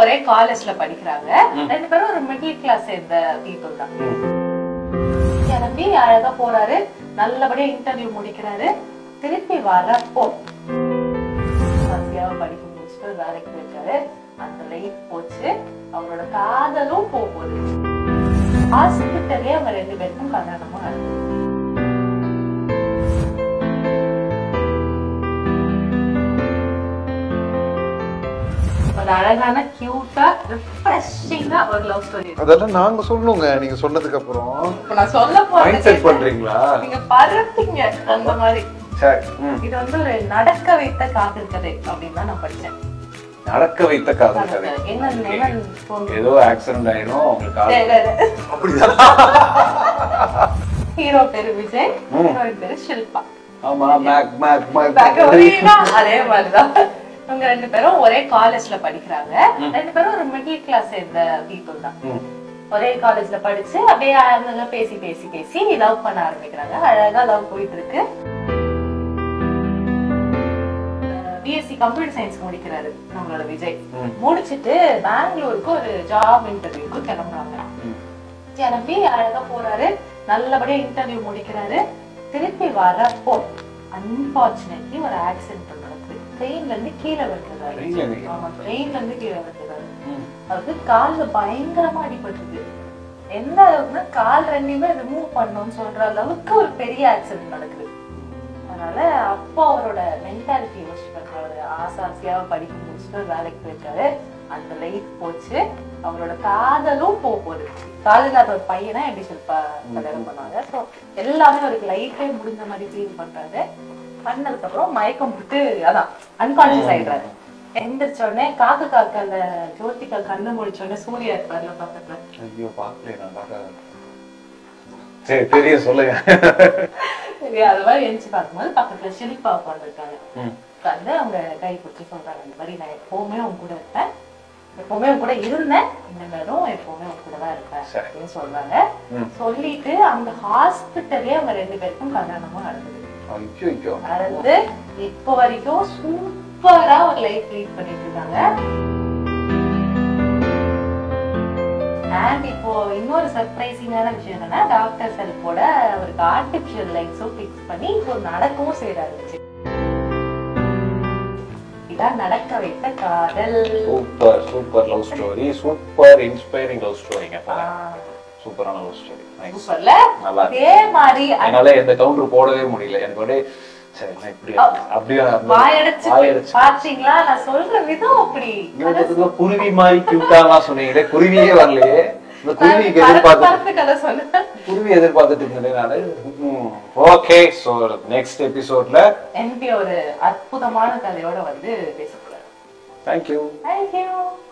ஒரே காலேஜ்ல படிக்கிறாங்க ரெண்டு பேரும் ஒரு மிடில் கிளாஸ் சேர்ந்த பீப்புள் தான் கிளம்பி அழகா போறாரு நல்லபடியா இன்டர்வியூ முடிக்கிறாரு திருப்பி வரப்போ ஆசையாவை படிக்க முடிச்சுட்டு வேலைக்கு போயிருக்காரு அந்த லைஃப் போச்சு அவரோட காதலும் போகுது ஹாஸ்பிட்டலே அவங்க ரெண்டு பேருக்கும் கல்யாணமா நடக்குது ஒரு அழகான கியூட்டா ரிஃப்ரெஷிங்கா ஒரு லவ் ஸ்டோரி அதெல்லாம் நாங்க சொல்லணுங்க நீங்க சொன்னதுக்கு அப்புறம் இப்ப நான் சொல்ல மைண்ட் செட் போறது பண்றீங்களா நீங்க பரப்பீங்க அந்த மாதிரி சரி ம். இது வந்து ஒரு நடக்க வைத்த காதல் கதை அப்படின்னு தான் நான் படிச்சேன் நடக்க வைத்த காதல் கதை என்ன என்ன தோணுது? ஏதோ ஆக்சிடென்ட் ஆயிடும் உங்களுக்கு காதல் சரி, சரி. அப்படிதான் ஹீரோ பேரு விஜய் ஹீரோயின் பேரு ஷில்பா ஆமா மேக் மேக் மேக் பகவதினா அதே மாதிரிதான் இவங்க ரெண்டு பேரும் ஒரே காலேஜ்ல படிக்கிறாங்க ரெண்டு பேரும் ஒரு மிடில் கிளாஸ் சேர்ந்த பீப்புள் தான் ம். ஒரே காலேஜ்ல படிச்சு அப்படியே அவங்க பேசி பேசி பேசி லவ் பண்ண ஆரம்பிக்கிறாங்க அழகா லவ் போயிட்டு இருக்கு பிஎஸ்சி கம்ப்யூட்டர் சயின்ஸ் முடிக்கிறாரு நம்மளோட விஜய் முடிச்சிட்டு பெங்களூருக்கு ஒரு ஜாப் இன்டர்வியூக்கு கிளம்புறாங்க ம். கிளம்பி அழகா போறாரு நல்லபடியா இன்டர்வியூ முடிக்கிறாரு திருப்பி வரப்போ அன்பார்ச்சுனேட்லி ஒரு ஆக்சிடென்ட் நடக்குது ட்ரெயின்ல இருந்து கீழே விழுந்துறாரு Train ல இருந்து கீழே? ஆமா ட்ரெயின்ல இருந்து கீழே விழுந்துறாரு ம். அவருக்கு கால்ல பயங்கரமா அடிபட்டுது எந்த அளவுக்குன்னா கால் ரெண்டையுமே ரிமூவ் பண்ணணும்னு சொல்ற அளவுக்கு ஒரு பெரிய ஆக்சிடென்ட் நடக்குது அதனால அப்போ அவரோட மென்டாலிட்டி யோசிச்சு பண்றாரு ஆசை ஆசையா படிக்க முடிச்சுட்டு ஒரு வேலைக்கு போயிருக்காரு அந்த லைஃப் போச்சு அவரோட காதலும் போக போகுது காதல் இல்லாத ஒரு பையனை எப்படி சில்பா கல்யாணம் பண்ணாங்க ஸோ எல்லாமே அவருக்கு லைஃபே முடிஞ்ச மாதிரி ஃபீல் பண்றாரு பண்ணதுக்கு அப்புறம் மயக்கம் போட்டு அதான் அன்கான்சியஸ் ஆயிடுறாரு எந்திரிச்ச உடனே காக்க காக்க அந்த ஜோதிகா கண்ணு முடிச்ச உடனே சூர்யா இருப்பார்ல பக்கத்துல ஐயோ பாக்கல நான் பார்க்க சரி தெரியும் சொல்லுங்க சரி அது மாதிரி எந்திரிச்சு பார்க்கும்போது பக்கத்துல ஷில்பா உட்காந்துருக்காங்க ம். உட்காந்து அவங்க கை பிடிச்சி சொல்றாங்க இந்த மாதிரி நான் எப்பவுமே உன் கூட இருப்பேன் எப்பவுமே உன் கூட இருந்தேன் இனிமேலும் எப்பவுமே உன் கூட தான் இருப்பேன் சரி. அப்படின்னு சொல்றாங்க ம். சொல்லிட்டு அந்த ஹாஸ்பிட்டலே அவங்க ரெண்டு பேருக்கும் கல்யாணமும் நடந்தது ஐயோ ஐயோ நடந்து இப்போ வரைக்கும் சூப்பரா ஒரு லைஃப் லீட் பண்ணிட்டு இருக்காங்க அண்ட் இப்போ இன்னொரு சர்ப்ரைசிங்கான விஷயம் என்னன்னா டாக்டர் செல்ஃபோட அவருக்கு ஆர்டிபிஷியல் லைட்ஸும் ஃபிக்ஸ் பண்ணி இப்போ நடக்கவும் செய்யறாரு விஜய். இதான் நடக்க வைத்த காதல் super super love story super inspiring love ஸ்டோரிங்க சூப்பரான லவ் ஸ்டோரி சூப்பர்ல நல்லா அதே மாதிரி என்னால எந்த கவுண்டர் போடவே முடியல எனக்கு அப்படியே சரி நான் இப்படி அப்படியே வாயடைச்சு வாயடிச்சு பாத்தீங்களா நான் சொல்ற விதம் அப்படி இன்னொருத்தருக்கு குருவி மாதிரி கியூட்டாலாம் சொன்னீங்களே குருவியே வரலையே இந்த குருவிக்கு பறந்து எதிர்பார்த்து பறந்து கதை சொன்னேன் குருவி எதிர்பார்த்துட்டு இருந்தேன் நானு ஓகே ஸோ நெக்ஸ்ட் எபிசோட்ல என்பி ஒரு அற்புதமான கதையோட வந்து பேச போறாரு தேங்க்யூ தேங்க்யூ